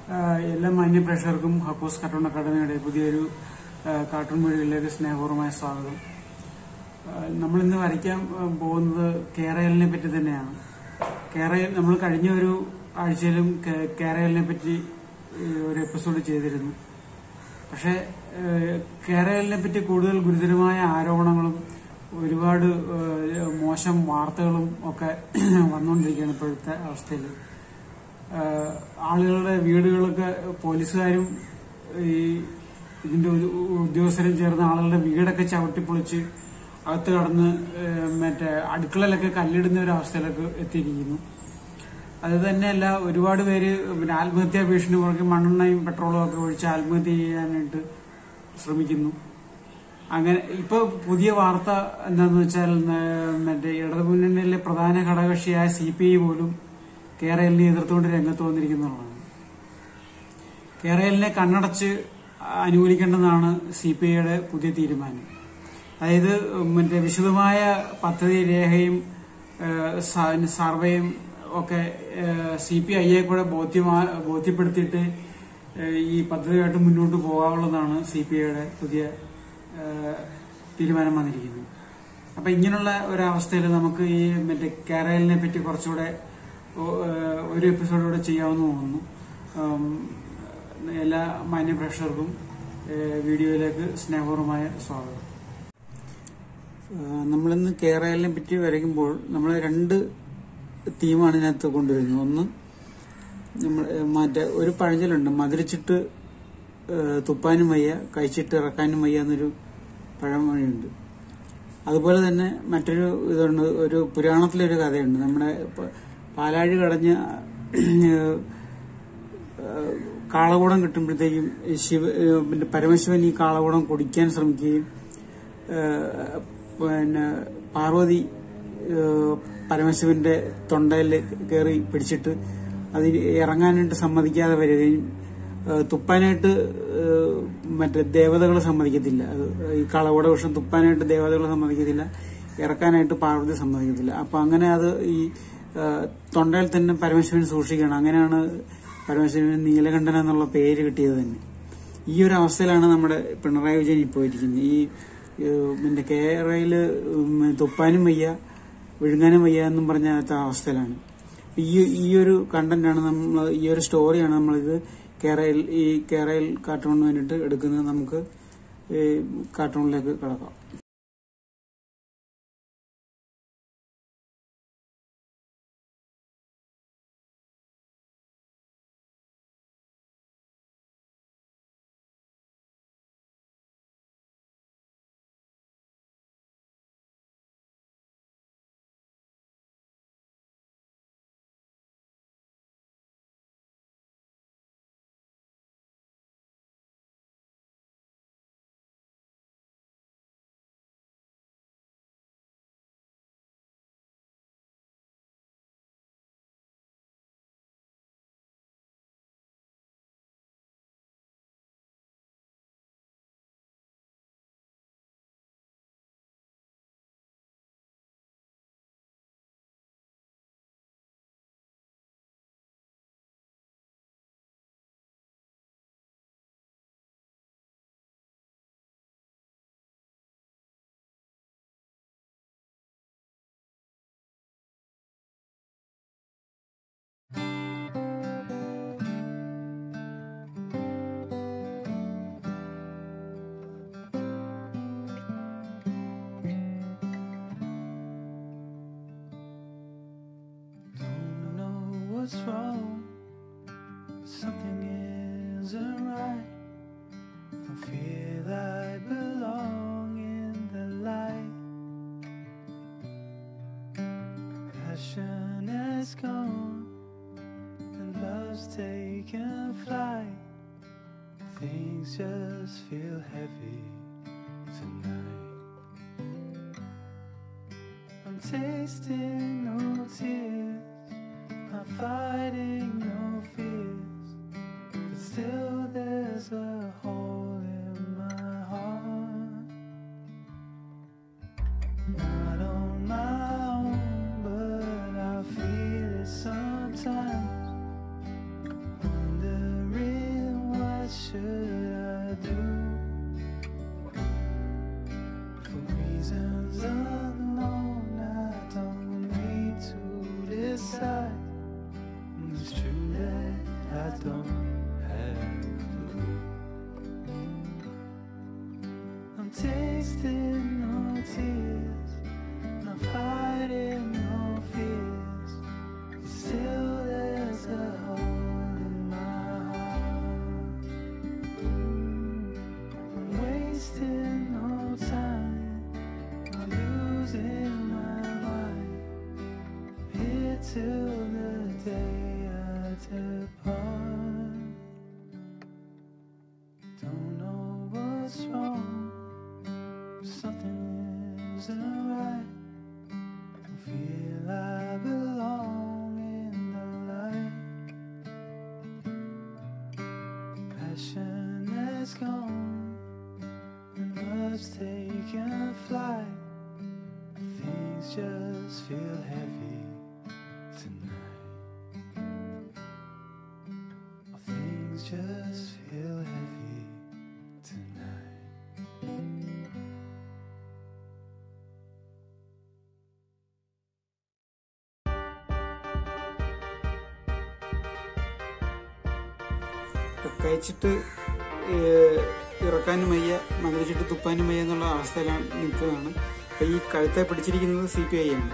ആഹ് എല്ലാ മാന്യ പ്രേക്ഷകർക്കും ഹക്കോസ് കാർട്ടൂൺ അക്കാദമിയുടെ പുതിയൊരു ആഹ് കാർട്ടൂൺ വീഡിയോയിലേക്ക് സ്നേഹപൂർവ്വമായ സ്വാഗതം ആഹ് നമ്മളിന്ന് വരയ്ക്കാൻ ആഹ് പോകുന്നത് കേരളിനെ പറ്റി തന്നെയാണ് കേരള നമ്മൾ കഴിഞ്ഞ ഒരു ആഴ്ചയിലും കേ- കേരളിനെ പറ്റി ഏഹ് ഒരു എപ്പിസോഡ് ചെയ്തിരുന്നു പക്ഷേ ഏഹ് കേരളിനെ പറ്റി കൂടുതൽ ഗുരുതരമായ ആരോപണങ്ങളും ഒരുപാട് ഏഹ് മോശം വാർത്തകളും ഒക്കെ വന്നുകൊണ്ടിരിക്കുകയാണ് ഇപ്പോഴത്തെ അവസ്ഥയിൽ ആഹ് ആളുകളുടെ വീടുകളൊക്കെ പോലീസുകാരും ഈ ഇതിന്റെ ഉ- ഉദ്യോഗസ്ഥരും ചേർന്ന് ആളുകളുടെ വീടൊക്കെ ചവിട്ടിപ്പൊളിച്ച് അകത്ത് കടന്ന് ഏഹ് മറ്റേ അടുക്കളയിലൊക്കെ കല്ലിടുന്ന ഒരു അവസ്ഥയിലൊക്കെ എത്തിയിരിക്കുന്നു അത് തന്നെയല്ല ഒരുപാട് പേര് പിന്നെ ആത്മഹത്യാ ഭീഷണി പുറകെ മണ്ണെണ്ണയും പെട്രോളും ഒക്കെ ഒഴിച്ച് ആത്മഹത്യ ചെയ്യാനായിട്ട് ശ്രമിക്കുന്നു അങ്ങനെ ഇപ്പൊ പുതിയ വാർത്ത എന്താന്ന് വെച്ചാൽ ഏഹ് മറ്റേ ഇടതുമുന്നണിയിലെ പ്രധാന ഘടകകക്ഷിയായ സി പി ഐ പോലും കേരളിനെ എതിർത്തുകൊണ്ട് രംഗത്ത് വന്നിരിക്കുന്നതാണ് കേരളിനെ കണ്ണടച്ച് അനുകൂലിക്കേണ്ടതാണ് സി പി ഐയുടെ പുതിയ തീരുമാനം അതായത് മറ്റേ വിശദമായ പദ്ധതി രേഖയും ഏഹ്, സ- സർവേയും ഒക്കെ സി പി ഐയെ കൂടെ ബോധ്യമാ ബോധ്യപ്പെടുത്തിയിട്ട് ഏഹ്, ഈ പദ്ധതിയായിട്ട് മുന്നോട്ട് പോകാവുള്ളതാണ് സി പി ഐയുടെ പുതിയ ഏഹ്, തീരുമാനം വന്നിരിക്കുന്നത് അപ്പൊ ഇങ്ങനെയുള്ള ഒരവസ്ഥയിൽ നമുക്ക് ഈ മറ്റേ കേരളിനെ പറ്റി കുറച്ചുകൂടെ ഒ- ഏഹ്, ഒരു എപ്പിസോഡൂടെ ചെയ്യാമെന്ന് തോന്നുന്നു ഉം, എല്ലാ മാന്യ പ്രേക്ഷകർക്കും ഏഹ്, വീഡിയോയിലേക്ക് സ്നേഹപൂർവമായ സ്വാഗതം ആഹ് നമ്മളിന്ന് കേരളിനെ പറ്റി വരയ്ക്കുമ്പോൾ നമ്മൾ രണ്ട് തീമാണ് ഇതിനകത്ത് കൊണ്ടുവരുന്നത് ഒന്ന് നമ്മൾ മറ്റേ ഒരു പഴഞ്ചലുണ്ട് മധുരച്ചിട്ട് ആഹ് തുപ്പാനും വയ്യ കഴിച്ചിട്ട് ഇറക്കാനും വയ്യ എന്നൊരു പഴമൊഴിയുണ്ട് അതുപോലെ തന്നെ മറ്റൊരു ഇതുണ്ട് ഒരു പുരാണത്തിലൊരു കഥയുണ്ട് നമ്മുടെ പ- പാലാഴി കടഞ്ഞ് ആഹ് കാളകൂടം കിട്ടുമ്പോഴത്തേക്കും ഈ ശിവ ഏഹ് പിന്നെ പരമശിവൻ ഈ കാളകൂടം കുടിക്കാൻ ശ്രമിക്കുകയും ഏഹ് പിന്നെ പാർവതി ഏഹ് പരമശിവന്റെ തൊണ്ടയിൽ കയറി പിടിച്ചിട്ട് അതിന് ഇറങ്ങാനായിട്ട് സമ്മതിക്കാതെ വരികയും ഏഹ് തുപ്പാനായിട്ട് ഏഹ് മറ്റേ ദേവതകൾ സമ്മതിക്കത്തില്ല അത് ഈ കളവട വിഷം തുപ്പാനായിട്ട് ദേവതകൾ സമ്മതിക്കത്തില്ല ഇറക്കാനായിട്ട് പാർവതി സമ്മതിക്കത്തില്ല അപ്പൊ അങ്ങനെ അത് ഈ ഏഹ് തൊണ്ടയിൽ തന്നെ പരമശിവൻ സൂക്ഷിക്കണം അങ്ങനെയാണ് പരമശിവന് നീലകണ്ഠൻ എന്നുള്ള പേര് കിട്ടിയത് തന്നെ ഈ ഒരു അവസ്ഥയിലാണ് നമ്മുടെ പിണറായി വിജയൻ ഇപ്പോൾ ഇരിക്കുന്നത് ഈ ഏഹ്, പിന്നെ കേരളയില് ഉം, തുപ്പാനും വയ്യ വിഴുങ്ങാനും വയ്യ എന്നും പറഞ്ഞ ആ അവസ്ഥയിലാണ് ഈ ഈ ഒരു കണ്ടന്റാണ് നമ്മൾ ഈ ഒരു സ്റ്റോറിയാണ് നമ്മളിത് കേരളയിൽ ഈ കേരളയിൽ കാർട്ടൂണിന് വേണ്ടിയിട്ട് എടുക്കുന്നത് നമുക്ക് ഈ കാർട്ടൂണിലേക്ക് കിടക്കാം Don't know what's wrong. Something isn't right. Don't feel I belong in the light. Passion has gone and love's taken flight. Things just feel heavy tonight. I'm tasting no tears. I'm fighting no fears. But still there's a hole in my heart. Not on my own, but I feel it sometimes. Wondering what should I do? For reasons unknown, I don't need to decide. It's true that I don't have a clue. I'm tasting no tears, not fighting no fears. Still, there's a hole in my heart. I'm wasting no time, I'm losing my mind. Here till the day I depart. Don't know what's wrong, something isn't right. Don't feel I belong in the light. Passion has gone, and love's taken flight. Things just feel heavy tonight. Things just feel heavy tonight. കഴിച്ചിട്ട് ഏഹ്, ഇറക്കാനും വയ്യ മതിലിച്ചിട്ട് തുപ്പാനും വയ്യ എന്നുള്ള അവസ്ഥയിലാണ് നിൽക്കുകയാണ് അപ്പൊ ഈ കഴുത്തെ പിടിച്ചിരിക്കുന്നത് സി പി ഐ ആണ്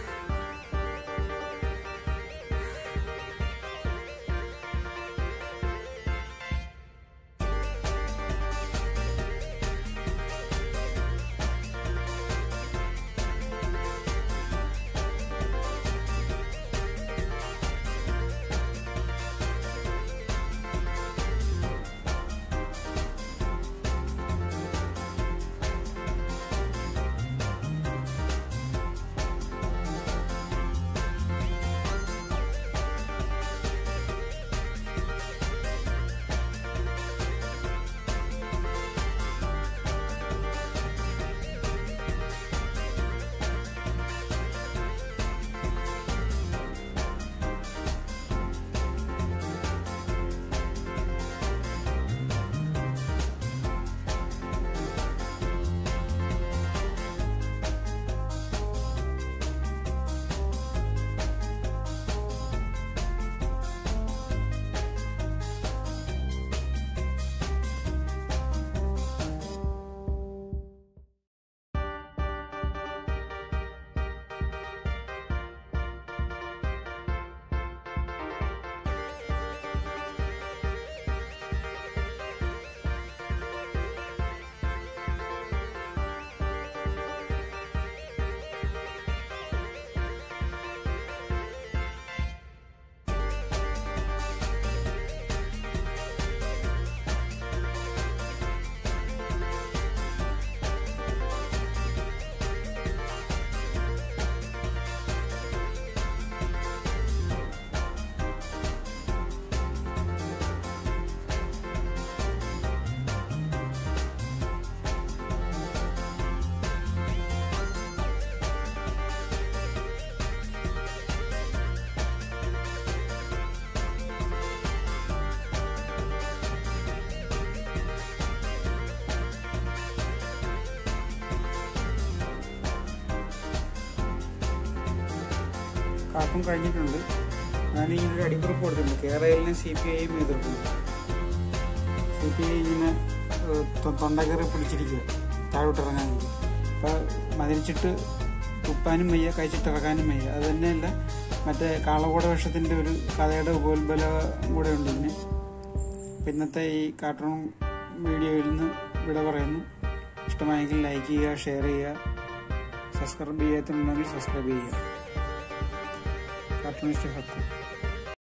കാർട്ടൂൺ കഴിഞ്ഞിട്ടുണ്ട് ഞാൻ ഈ ഒരു അടിക്കുറിപ്പ് കൊടുത്തിട്ടുണ്ട് കേരളയിലും സി പി ഐയും എതിർക്കുന്നു സി പി ഐ ഇങ്ങനെ ഏഹ്, തൊ- തൊണ്ടക്കയറി പിടിച്ചിരിക്കുക താഴോട്ടിറങ്ങാൻ വേണ്ടി അപ്പോൾ മതിരിച്ചിട്ട് തുപ്പാനും വയ്യ കഴിച്ചിട്ടിറക്കാനും വയ്യ അത് തന്നെയല്ല മറ്റേ കാളകൂട വേഷത്തിൻ്റെ ഒരു കഥയുടെ ഉപോത്ബലം കൂടെ ഉണ്ട് ഇതിന് അപ്പോൾ ഇന്നത്തെ ഈ കാർട്ടൂൺ വീഡിയോയിൽ നിന്ന് വിട പറയുന്നു ഇഷ്ടമായെങ്കിൽ ലൈക്ക് ചെയ്യുക ഷെയർ ചെയ്യുക സബ്സ്ക്രൈബ് ചെയ്യാത്തുണ്ടെങ്കിൽ സബ്സ്ക്രൈബ് ചെയ്യുക കാർട്ടൂണിസ്റ്റ് ഹക്കു